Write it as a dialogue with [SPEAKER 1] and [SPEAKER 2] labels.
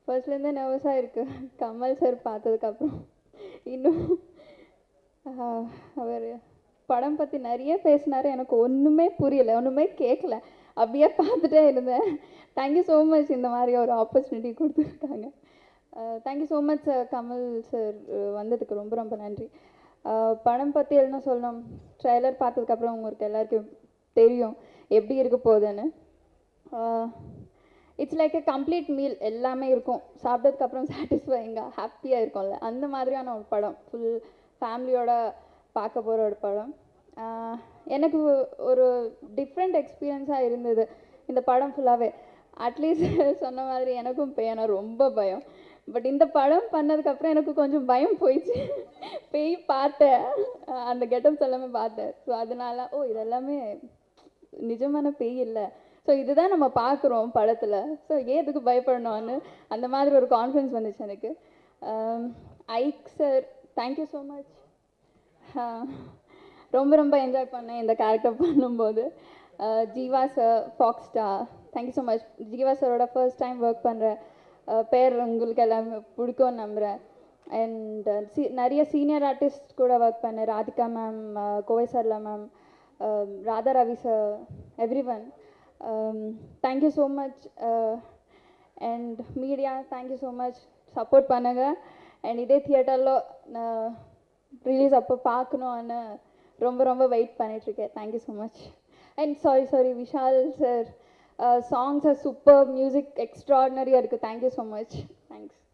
[SPEAKER 1] ஃபர்ஸ்ட்லேருந்தே நர்வஸாக இருக்குது கமல் சார் பார்த்ததுக்கப்புறம் இன்னும் ஆஹ், அவர் படம் பற்றி நிறைய பேசினாரு எனக்கு ஒன்றுமே புரியல ஒன்றுமே கேட்கல அப்படியே பார்த்துட்டே இருந்தேன் தேங்க்யூ ஸோ மச் இந்த மாதிரி ஒரு ஆப்பர்ச்சுனிட்டி கொடுத்துருக்காங்க thank you so much sir Kamal sir வந்ததுக்கு ரொம்ப ரொம்ப நன்றி ஆஹ், படம் பற்றி என்ன சொல்லணும் ட்ரைலர் பார்த்ததுக்கப்புறம் உங்களுக்கு எல்லாருக்கும் தெரியும் எப்படி இருக்க போகுதுன்னு it's like a complete meal எல்லாமே இருக்கும் சாப்பிட்டதுக்கப்புறம் சாட்டிஸ்ஃபைங்காக ஹாப்பியாக இருக்கும்ல அந்த மாதிரியான ஒரு படம் ஃபுல் ஃபேமிலியோட பார்க்க போகிற ஒரு படம் ஆஹ் எனக்கு ஒரு டிஃப்ரெண்ட் எக்ஸ்பீரியன்ஸாக இருந்தது இந்த படம் ஃபுல்லாகவே அட்லீஸ்ட் சொன்ன மாதிரி எனக்கும் பேனா ரொம்ப பயம் பட் இந்த படம் பண்ணதுக்கப்புறம் எனக்கு கொஞ்சம் பயம் போயிடுச்சு பேய் பார்த்தேன் ஆஹ் அந்த கெட்டப்ஸ் எல்லாமே பார்த்தேன் ஸோ அதனால ஓ இதெல்லாமே நிஜமான பேய் இல்லை ஸோ இதுதான் நம்ம பார்க்குறோம் படத்தில் ஸோ ஏன் எதுக்கு பயப்படணும்னு அந்த மாதிரி ஒரு கான்ஃபிடன்ஸ் வந்துச்சு எனக்கு ஐக் சார் தேங்க்யூ ஸோ மச் ரொம்ப ரொம்ப என்ஜாய் பண்ணேன் இந்த கேரக்டர் பண்ணும்போது அஹ் Jeeva sir Fox Star thank you so much Jeeva சாரோட ஃபர்ஸ்ட் டைம் ஒர்க் பண்ணுற பேர் உங்களுக்கு எல்லாமே பிடிக்கும்னு நம்புகிறேன் அண்ட் சி நிறைய சீனியர் ஆர்டிஸ்ட் கூட ஒர்க் பண்ணேன் Radhika ma'am Kovai Sarala ma'am Radha Ravi sir everyone thank you so much and media thank you so much support பண்ணுங்கள் அண்ட் இதே தியேட்டரில் நான் ரிலீஸ் அப்போ பார்க்கணுன்னு ரொம்ப ரொம்ப வெயிட் பண்ணிகிட்ருக்கேன் thank you so much and sorry sorry Vishal sir songs are super music எக்ஸ்ட்ராடினரியாக இருக்குது தேங்க்யூ ஸோ மச் தேங்க்ஸ்